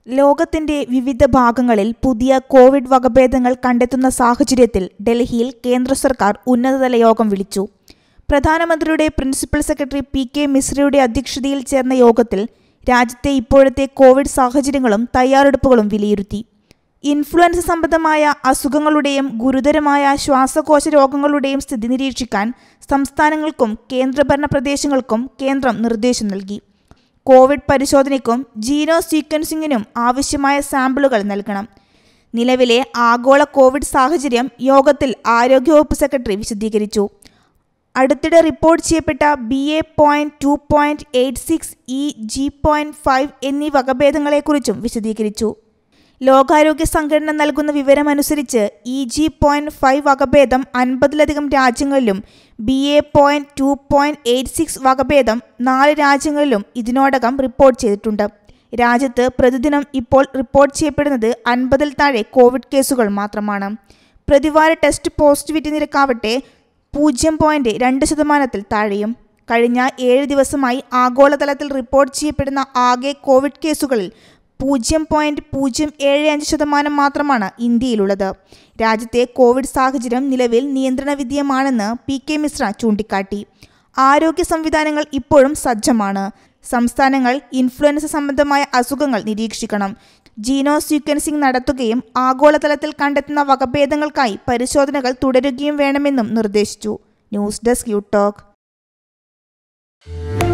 ലോകത്തിന്റെ വിവിധ ഭാഗങ്ങളിൽ പുതിയ കോവിഡ് വകഭേദങ്ങൾ കണ്ടെത്തുന്ന സാഹചര്യത്തിൽ ഡൽഹിയിൽ കേന്ദ്ര സർക്കാർ ഉന്നതതല യോഗം വിളിച്ചു പ്രധാനമന്ത്രിയുടെ പ്രിൻസിപ്പൽ സെക്രട്ടറി പി കെ മിശ്രയുടെ അധ്യക്ഷതയിൽ ചേർന്ന യോഗത്തിൽ രാജ്യത്തെ ഇപ്പോഴത്തെ കോവിഡ് സാഹചര്യങ്ങളും തയ്യാറെടുപ്പുകളും വിലയിരുത്തി ഇൻഫ്ലുവൻസ സംബന്ധമായ അസുഖങ്ങളുടെയും ഗുരുതരമായ ശ്വാസകോശ രോഗങ്ങളുടെയും സ്ഥിതി നിരീക്ഷിക്കാൻ സംസ്ഥാനങ്ങൾക്കും കേന്ദ്രഭരണ പ്രദേശങ്ങൾക്കും കേന്ദ്രം നിർദ്ദേശം നൽകി കോവിഡ് പരിശോധനയ്ക്കും ജീനോ സീക്വൻസിങ്ങിനും ആവശ്യമായ സാമ്പിളുകൾ നൽകണം നിലവിലെ ആഗോള കോവിഡ് സാഹചര്യം യോഗത്തിൽ ആരോഗ്യവകുപ്പ് സെക്രട്ടറി വിശദീകരിച്ചു അടുത്തിടെ റിപ്പോർട്ട് ചെയ്യപ്പെട്ട B A point two point eight six E G point five എന്നീ വകഭേദങ്ങളെക്കുറിച്ചും വിശദീകരിച്ചു ലോകാരോഗ്യ സംഘടന നൽകുന്ന വിവരമനുസരിച്ച് ഇ ജി പോയിന്റ് ഫൈവ് വകഭേദം അൻപതിലധികം രാജ്യങ്ങളിലും B A point two point eight six വകഭേദം നാല് രാജ്യങ്ങളിലും ഇതിനോടകം റിപ്പോർട്ട് ചെയ്തിട്ടുണ്ട് രാജ്യത്ത് പ്രതിദിനം ഇപ്പോൾ റിപ്പോർട്ട് ചെയ്യപ്പെടുന്നത് അൻപതിൽ താഴെ കോവിഡ് കേസുകൾ മാത്രമാണ് പ്രതിവാര ടെസ്റ്റ് പോസിറ്റിവിറ്റി നിരക്കാവട്ടെ പൂജ്യം പോയിന്റ് രണ്ട് ശതമാനത്തിൽ താഴെയും കഴിഞ്ഞ ഏഴ് ദിവസമായി ആഗോളതലത്തിൽ റിപ്പോർട്ട് ചെയ്യപ്പെടുന്ന ആകെ കോവിഡ് കേസുകളിൽ പൂജ്യം പോയിന്റ് പൂജ്യം ഏഴ് അഞ്ച് ശതമാനം മാത്രമാണ് ഇന്ത്യയിലുള്ളത് രാജ്യത്തെ കോവിഡ് സാഹചര്യം നിലവിൽ നിയന്ത്രണ വിധേയമാണെന്ന് പി കെ മിശ്ര ചൂണ്ടിക്കാട്ടി ആരോഗ്യ സംവിധാനങ്ങൾ ഇപ്പോഴും സജ്ജമാണ് സംസ്ഥാനങ്ങൾ ഇൻഫ്ലുവൻസ സംബന്ധമായ അസുഖങ്ങൾ നിരീക്ഷിക്കണം ജീനോ സീക്വൻസിംഗ് നടത്തുകയും ആഗോളതലത്തിൽ കണ്ടെത്തുന്ന വകഭേദങ്ങൾക്കായി പരിശോധനകൾ തുടരുകയും വേണമെന്നും നിർദ്ദേശിച്ചു ന്യൂസ് ഡെസ്ക് യു ടോക്ക്